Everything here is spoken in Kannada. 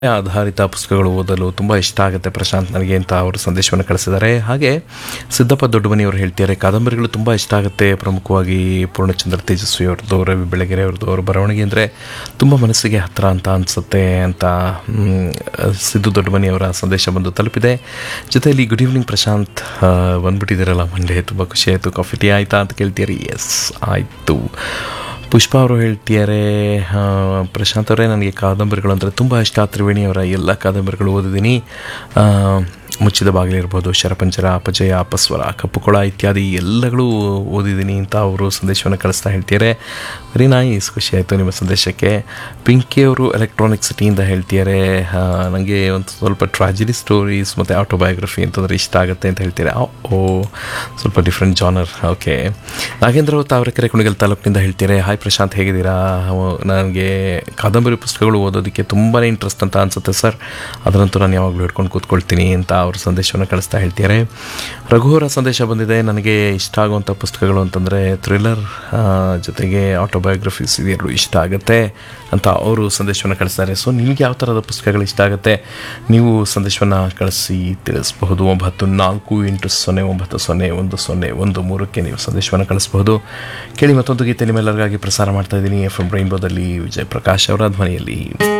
ಆಧಾರಿತ ಪುಸ್ತಕಗಳು ಓದಲು ತುಂಬ ಇಷ್ಟ ಆಗುತ್ತೆ ಪ್ರಶಾಂತ್ ನನಗೆ ಅಂತ ಅವರು ಸಂದೇಶವನ್ನು ಕಳಿಸಿದ್ದಾರೆ ಹಾಗೆ ಸಿದ್ದಪ್ಪ ದೊಡ್ಡಮನಿಯವರು ಹೇಳ್ತಿದ್ದಾರೆ ಕಾದಂಬರಿಗಳು ತುಂಬ ಇಷ್ಟ ಆಗುತ್ತೆ ಪ್ರಮುಖವಾಗಿ ಪೂರ್ಣಚಂದ್ರ ತೇಜಸ್ವಿ ಅವ್ರದ್ದು ರವಿ ಬೆಳಗೆರೆ ಅವ್ರದ್ದು ಅವ್ರ ಬರವಣಿಗೆ ಅಂದರೆ ತುಂಬ ಮನಸ್ಸಿಗೆ ಹತ್ತಿರ ಅಂತ ಅನಿಸುತ್ತೆ ಅಂತ ಮ್, ಸಿದ್ದು ದೊಡ್ಡಮನಿಯವರ ಸಂದೇಶ ಬಂದು ತಲುಪಿದೆ ಜೊತೆಯಲ್ಲಿ ಗುಡ್ ಈವ್ನಿಂಗ್ ಪ್ರಶಾಂತ್ ಆ, ಬಂದ್ಬಿಟ್ಟಿದ್ದೀರಲ್ಲ ಮಂಡೇ ತುಂಬ ಖುಷಿ ಆಯಿತು ಕಾಫಿ ಟೀ ಆಯಿತಾ ಅಂತ ಕೇಳ್ತೀರಿ ಎಸ್ ಆಯಿತು ಪುಷ್ಪ ಅವರು ಹೇಳ್ತಿದ್ದಾರೆ ಆ, ಪ್ರಶಾಂತ್ ಅವರೇ ನನಗೆ ಕಾದಂಬರಿಗಳು ಅಂದರೆ ತುಂಬ ಇಷ್ಟ ತ್ರಿವೇಣಿ ಅವರ ಎಲ್ಲ ಕಾದಂಬರಿಗಳು ಓದಿದ್ದೀನಿ ಆ, ಮುಚ್ಚಿದ ಬಾಗಿಲಿರ್ಬೋದು ಶರಪಂಜರ ಅಪಜಯ ಅಪಸ್ವರ ಕಪ್ಪುಕೊಳ ಇತ್ಯಾದಿ ಎಲ್ಲಗಳು ಓದಿದ್ದೀನಿ ಅಂತ ಅವರು ಸಂದೇಶವನ್ನು ಕಳಿಸ್ತಾ ಹೇಳ್ತಿದ್ದಾರೆ ವೆರಿ ನೈಸ್ ಖುಷಿ ಆಯಿತು ನಿಮ್ಮ ಸಂದೇಶಕ್ಕೆ ಪಿಂಕಿ ಅವರು ಎಲೆಕ್ಟ್ರಾನಿಕ್ ಸಿಟಿಯಿಂದ ಹೇಳ್ತಿದ್ದಾರೆ ನನಗೆ ಒಂದು ಸ್ವಲ್ಪ ಟ್ರಾಜಿಡಿ ಸ್ಟೋರೀಸ್ ಮತ್ತು ಆಟೋಬಯೋಗ್ರಫಿ ಅಂತಂದರೆ ಇಷ್ಟ ಆಗುತ್ತೆ ಅಂತ ಹೇಳ್ತಾರೆ ಓ ಸ್ವಲ್ಪ ಡಿಫ್ರೆಂಟ್ ಜಾನರ್ ಓಕೆ ನಾಗೇಂದ್ರ ಅವರು ತಾವರೆಕೆರೆ ಕುಣಿಗಲ್ ತಾಲೂಕಿನಿಂದ ಹೇಳ್ತಾರೆ ಹಾಯ್ ಪ್ರಶಾಂತ್ ಹೇಗಿದ್ದೀರಾ ನನಗೆ ಕಾದಂಬರಿ ಪುಸ್ತಕಗಳು ಓದೋದಕ್ಕೆ ತುಂಬಾ ಇಂಟ್ರೆಸ್ಟ್ ಅಂತ ಅನಿಸುತ್ತೆ ಸರ್ ಅದರಂತೂ ನಾನು ಯಾವಾಗಲೂ ಹಿಡ್ಕೊಂಡು ಕೂತ್ಕೊಳ್ತೀನಿ ಅಂತ ಅವರು ಸಂದೇಶವನ್ನು ಕಳಿಸ್ತಾ ಹೇಳ್ತಿದ್ದಾರೆ ರಘುವರ ಸಂದೇಶ ಬಂದಿದೆ ನನಗೆ ಇಷ್ಟ ಆಗುವಂಥ ಪುಸ್ತಕಗಳು ಅಂತಂದರೆ ಥ್ರಿಲ್ಲರ್ ಜೊತೆಗೆ ಆಟೋಬಯೋಗ್ರಫೀಸ್ ಇದೆರಡು ಇಷ್ಟ ಆಗುತ್ತೆ ಅಂತ ಅವರು ಸಂದೇಶವನ್ನು ಕಳಿಸ್ತಾರೆ ಸೊ ನಿಮಗೆ ಯಾವ ಥರದ ಪುಸ್ತಕಗಳು ಇಷ್ಟ ಆಗುತ್ತೆ ನೀವು ಸಂದೇಶವನ್ನು ಕಳಿಸಿ ತಿಳಿಸಬಹುದು ಒಂಬತ್ತು ನಾಲ್ಕು ಎಂಟು ಸೊನ್ನೆ ಒಂಬತ್ತು ಸೊನ್ನೆ ಒಂದು ಸೊನ್ನೆ ಒಂದು ಮೂರಕ್ಕೆ ನೀವು ಸಂದೇಶವನ್ನು ಕಳಿಸಬಹುದು ಕೇಳಿ ಮತ್ತೊಂದು ಗೀತೆ ನಿಮ್ಮೆಲ್ಲರಿಗಾಗಿ ಪ್ರಸಾರ ಮಾಡ್ತಾ ಇದ್ದೀನಿ ಎಫ್ ಎಂ ರೈನ್ಬೋದಲ್ಲಿ ವಿಜಯ್ ಪ್ರಕಾಶ್ ಅವರ ಧ್ವನಿಯಲ್ಲಿ